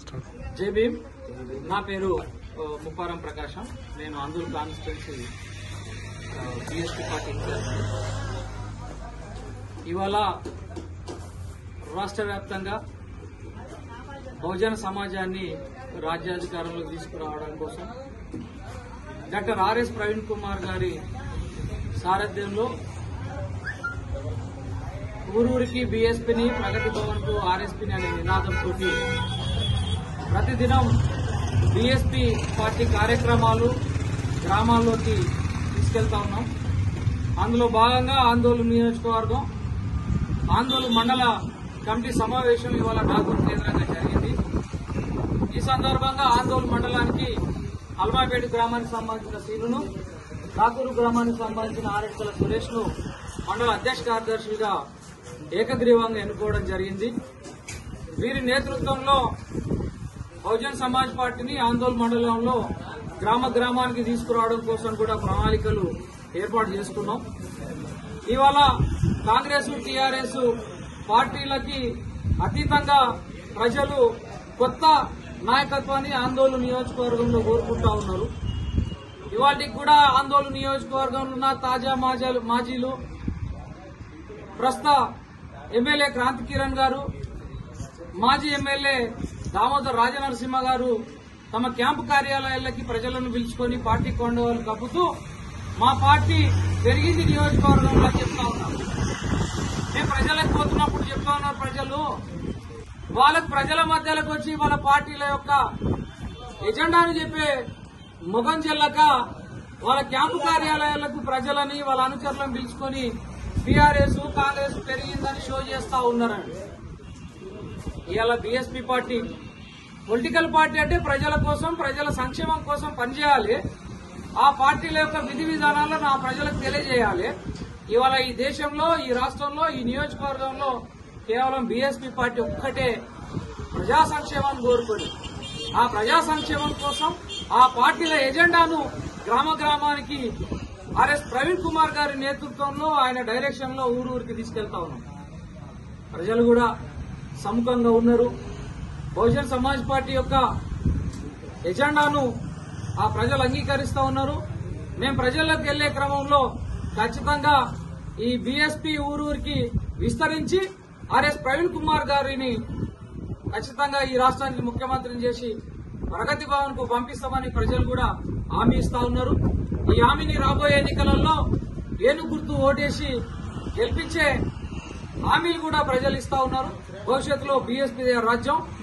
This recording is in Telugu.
జై భీమ్ నా పేరు ఆ, ముప్పారం ప్రకాశం నేను అందూరు కాన్స్టిట్యున్సీ బిఎస్పీ పార్టీ ఇన్ఛార్జ్ ఇవాళ రాష్ట్ర వ్యాప్తంగా బహుజన సమాజాన్ని రాజ్యాధికారంలోకి తీసుకురావడం కోసం డాక్టర్ ఆర్ఎస్ ప్రవీణ్ కుమార్ గారి సారథ్యంలో ఊరూరికి బీఎస్పీని ప్రగతి భవన్ కు ఆర్ఎస్పీని అనే నినాదంతో ప్రతిదినం బీఎస్పీ పార్టీ కార్యక్రమాలు గ్రామాల్లోకి తీసుకెళ్తా ఉన్నాం అందులో భాగంగా ఆందోళన నియోజకవర్గం ఆందోళన మండల కమిటీ సమావేశం ఇవాళ నాగూర్ కేంద్రంగా జరిగింది ఈ సందర్భంగా ఆందోళన మండలానికి అల్మాపేట గ్రామానికి సంబంధించిన సీనును కాకూరు గ్రామానికి సంబంధించిన ఆరెక్కల సురేష్ ను మండల అధ్యక్ష కార్యదర్శులుగా ఏకగ్రీవంగా ఎన్నుకోవడం జరిగింది వీరి నేతృత్వంలో బహుజన్ సమాజ్ పార్టీని ఆందోళన మండలంలో గ్రామ గ్రామానికి తీసుకురావడం కోసం కూడా ప్రణాళికలు ఏర్పాటు చేసుకున్నాం ఇవాళ కాంగ్రెస్ టీఆర్ఎస్ పార్టీలకి అతీతంగా ప్రజలు కొత్త నాయకత్వాన్ని ఆందోళన నియోజకవర్గంలో కోరుకుంటా ఉన్నారు ఇవాటికి కూడా ఆందోళన నియోజకవర్గంలో ఉన్న తాజా మాజాలు మాజీలు ప్రస్తుత ఎమ్మెల్యే క్రాంతి కిరణ్ గారు మాజీ ఎమ్మెల్యే దామోదర్ రాజనరసింహ గారు తమ క్యాంపు కార్యాలయాలకి ప్రజలను పిలుచుకొని పార్టీ కొండవాళ్ళు కప్పుతూ మా పార్టీ పెరిగింది నియోజకవర్గంలో అని చెప్తా ఉన్నారు మేము ప్రజలకు పోతున్నప్పుడు చెప్తా ఉన్నారు ప్రజలు వాళ్ళకు ప్రజల మధ్యలోకి వచ్చి వాళ్ళ పార్టీల యొక్క ఎజెండాను చెప్పే ముఖం చెల్లక వాళ్ళ క్యాంపు కార్యాలయాలకు ప్రజలని వాళ్ళ అనుచరులను పిలుచుకొని బీఆర్ఎస్ కాంగ్రెస్ పెరిగిందని షో చేస్తా ఉన్నారండి ఇవాళ బీఎస్పీ పార్టీ పొలిటికల్ పార్టీ అంటే ప్రజల కోసం ప్రజల సంక్షేమం కోసం పనిచేయాలి ఆ పార్టీల యొక్క విధి విధానాలను ఆ ప్రజలకు తెలియజేయాలి ఇవాళ ఈ దేశంలో ఈ రాష్ట్రంలో ఈ నియోజకవర్గంలో కేవలం బీఎస్పీ పార్టీ ఒక్కటే ప్రజా సంక్షేమాన్ని కోరుకొని ఆ ప్రజా సంక్షేమం కోసం ఆ పార్టీల ఎజెండాను గ్రామ గ్రామానికి ఆర్ఎస్ ప్రవీణ్ కుమార్ గారి నేతృత్వంలో ఆయన డైరెక్షన్ లో ఊరు ఊరికి తీసుకెళ్తా ఉన్నాం ప్రజలు కూడా సముఖంగా ఉన్నారు బహుజన్ సమాజ్ పార్టీ యొక్క ఎజెండాను ఆ ప్రజలు అంగీకరిస్తా ఉన్నారు మేము ప్రజల్లోకి వెళ్లే క్రమంలో ఖచ్చితంగా ఈ బీఎస్పీ ఊరూరికి విస్తరించి ఆర్ఎస్ ప్రవీణ్ కుమార్ గారిని ఖచ్చితంగా ఈ రాష్ట్రానికి ముఖ్యమంత్రిని చేసి ప్రగతి భవన్ కు పంపిస్తామని ప్రజలు కూడా హామీ ఇస్తా ఉన్నారు ఈ హామీని రాబోయే ఎన్నికలలో ఏను గుర్తు ఓటేసి గెలిపించే హామీలు కూడా ప్రజలు ఇస్తా ఉన్నారు భవిష్యత్తులో బీఎస్పీ రాజ్యం